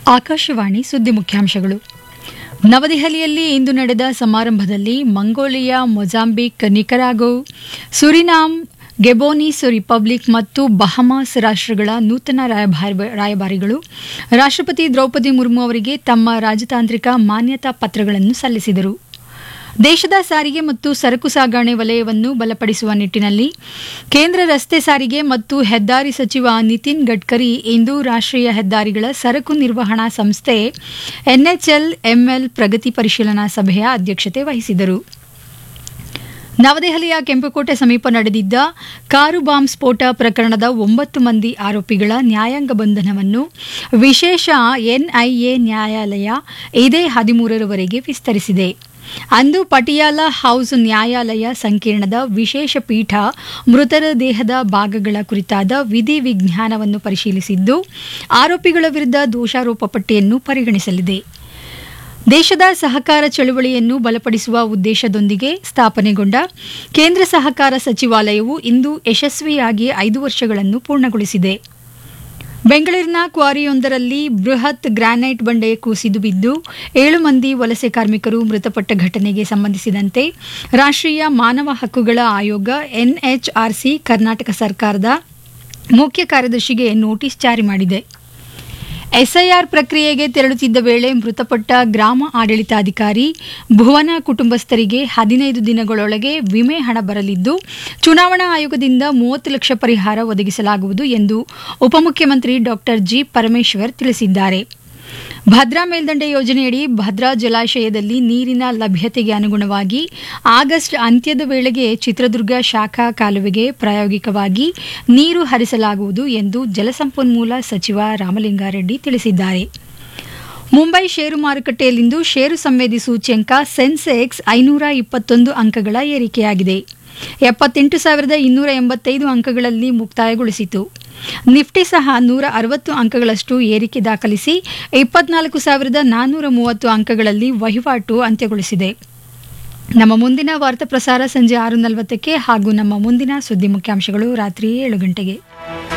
ಆಕಾಶವಾಣಿ ಸುದ್ದಿ ಮುಖ್ಯಾಂಶಗಳು ನವದೆಹಲಿಯಲ್ಲಿ ಇಂದು ನಡೆದ ಸಮಾರಂಭದಲ್ಲಿ Mongolia Mozambique Nicaragua Suriname Gabonese republic ಮತ್ತು ಬಹಮಾಸ್ ರಾಷ್ಟ್ರಗಳ ನೂತನ ರಾಯಭಾರಿ ರಾಯಭಾರಿಗಳು ರಾಷ್ಟ್ರಪತಿ ದ್ರೌಪದಿ ಮುರ್ಮು ಅವರಿಗೆ ತಮ್ಮ ರಾಜತಾಂತ್ರಿಕ ಮಾನ್ಯತಾ ಪತ್ರಗಳನ್ನು ಸಲ್ಲಿಸಿದರು ದೇಶದ ಸಾರಿಗೆ ಮತ್ತು ಸರಕು ಸಾಗಣೆ ವಲಯವನ್ನು ಬಲಪಡಿಸುವ ನಿಟ್ಟಿನಲ್ಲಿ ಕೇಂದ್ರ ರಸ್ತೆ ಸಾರಿಗೆ ಮತ್ತು ಹೆದ್ದಾರಿ ಸಚಿವ ನಿತಿನ್ ಗಡ್ಕರಿ ಇಂದು ರಾಷ್ಟ್ರೀಯ ಹೆದ್ದಾರಿಗಳ ಸರಕು ನಿರ್ವಹಣಾ ಸಂಸ್ಥೆ ಎನ್ಎಚ್ಎಲ್ ಎಂಎಲ್ ಪ್ರಗತಿ ಪರಿಶೀಲನಾ ಸಭೆಯ ಅಧ್ಯಕ್ಷತೆ ವಹಿಸಿದರು ನವದೆಹಲಿಯ ಕೆಂಪುಕೋಟೆ ಸಮೀಪ ನಡೆದಿದ್ದ ಕಾರು ಬಾಂಬ್ ಸ್ಫೋಟ ಪ್ರಕರಣದ ಒಂಬತ್ತು ಮಂದಿ ಆರೋಪಿಗಳ ನ್ಯಾಯಾಂಗ ಬಂಧನವನ್ನು ವಿಶೇಷ ಎನ್ಐಎ ನ್ಯಾಯಾಲಯ ಇದೇ ಹದಿಮೂರರವರೆಗೆ ವಿಸ್ತರಿಸಿದೆ ಅಂದು ಪಟಿಯಾಲ ಹೌಸ್ ನ್ಯಾಯಾಲಯ ಸಂಕೀರ್ಣದ ವಿಶೇಷ ಪೀಠ ಮೃತರ ದೇಹದ ಭಾಗಗಳ ಕುರಿತಾದ ವಿಧಿ ವಿಜ್ಞಾನವನ್ನು ಪರಿಶೀಲಿಸಿದ್ದು ಆರೋಪಿಗಳ ವಿರುದ್ಧ ದೋಷಾರೋಪ ಪಟ್ಟಿಯನ್ನು ಪರಿಗಣಿಸಲಿದೆ ದೇಶದ ಸಹಕಾರ ಚಳುವಳಿಯನ್ನು ಬಲಪಡಿಸುವ ಉದ್ದೇಶದೊಂದಿಗೆ ಸ್ಥಾಪನೆಗೊಂಡ ಕೇಂದ್ರ ಸಹಕಾರ ಸಚಿವಾಲಯವು ಇಂದು ಯಶಸ್ವಿಯಾಗಿ ಐದು ವರ್ಷಗಳನ್ನು ಪೂರ್ಣಗೊಳಿಸಿದೆ ಬೆಂಗಳೂರಿನ ಕ್ವಾರಿಯೊಂದರಲ್ಲಿ ಬೃಹತ್ ಗ್ರಾನೈಟ್ ಬಂಡೆ ಕುಸಿದು ಬಿದ್ದು ಏಳು ಮಂದಿ ವಲಸೆ ಕಾರ್ಮಿಕರು ಮೃತಪಟ್ಟ ಘಟನೆಗೆ ಸಂಬಂಧಿಸಿದಂತೆ ರಾಷ್ಟ್ರೀಯ ಮಾನವ ಹಕ್ಕುಗಳ ಆಯೋಗ ಎನ್ಎಚ್ಆರ್ಸಿ ಕರ್ನಾಟಕ ಸರ್ಕಾರದ ಮುಖ್ಯ ಕಾರ್ಯದರ್ಶಿಗೆ ನೋಟಿಸ್ ಜಾರಿ ಮಾಡಿದೆ ಎಸ್ಐಆರ್ ಪ್ರಕ್ರಿಯೆಗೆ ತೆರಳುತ್ತಿದ್ದ ವೇಳೆ ಮೃತಪಟ್ಟ ಗ್ರಾಮ ಆಡಳಿತಾಧಿಕಾರಿ ಭುವನ ಕುಟುಂಬಸ್ಥರಿಗೆ ಹದಿನೈದು ದಿನಗಳೊಳಗೆ ವಿಮೆ ಹಣ ಬರಲಿದ್ದು ಚುನಾವಣಾ ಆಯೋಗದಿಂದ ಮೂವತ್ತು ಲಕ್ಷ ಪರಿಹಾರ ಒದಗಿಸಲಾಗುವುದು ಎಂದು ಉಪಮುಖ್ಯಮಂತ್ರಿ ಡಾ ಜಿ ಪರಮೇಶ್ವರ್ ತಿಳಿಸಿದ್ದಾರೆ ಭದ್ರಾ ಮೇಲ್ದಂಡೆ ಯೋಜನೆಯಡಿ ಭದ್ರಾ ಜಲಾಶಯದಲ್ಲಿ ನೀರಿನ ಲಭ್ಯತೆಗೆ ಅನುಗುಣವಾಗಿ ಆಗಸ್ಟ್ ಅಂತ್ಯದ ವೇಳೆಗೆ ಚಿತ್ರದುರ್ಗ ಶಾಖಾ ಕಾಲುವೆಗೆ ಪ್ರಾಯೋಗಿಕವಾಗಿ ನೀರು ಹರಿಸಲಾಗುವುದು ಎಂದು ಜಲಸಂಪನ್ಮೂಲ ಸಚಿವ ರಾಮಲಿಂಗಾರೆಡ್ಡಿ ತಿಳಿಸಿದ್ದಾರೆ ಮುಂಬೈ ಷೇರು ಮಾರುಕಟ್ಟೆಯಲ್ಲಿಂದು ಷೇರು ಸಂವೇದಿ ಸೂಚ್ಯಂಕ ಸೆನ್ಸೆಕ್ಸ್ ಐನೂರ ಇಪ್ಪತ್ತೊಂದು ಅಂಕಗಳ ಏರಿಕೆಯಾಗಿದೆ ಎಪ್ಪತ್ತೆಂಟು ಸಾವಿರದ ಇನ್ನೂರ ಎಂಬತ್ತೈದು ಅಂಕಗಳಲ್ಲಿ ಮುಕ್ತಾಯಗೊಳಿಸಿತು ನಿಫ್ಟಿ ಸಹ ನೂರ ಅರವತ್ತು ಅಂಕಗಳಷ್ಟು ಏರಿಕೆ ದಾಖಲಿಸಿ ಇಪ್ಪತ್ನಾಲ್ಕು ಸಾವಿರದ ನಾನ್ನೂರ ಮೂವತ್ತು ಅಂಕಗಳಲ್ಲಿ ವಹಿವಾಟು ಅಂತ್ಯಗೊಳಿಸಿದೆ ನಮ್ಮ ಮುಂದಿನ ವಾರ್ತಾ ಪ್ರಸಾರ ಸಂಜೆ ಆರು ನಲವತ್ತಕ್ಕೆ ಹಾಗೂ ನಮ್ಮ ಮುಂದಿನ ಸುದ್ದಿ ಮುಖ್ಯಾಂಶಗಳು ರಾತ್ರಿ ಏಳು ಗಂಟೆಗೆ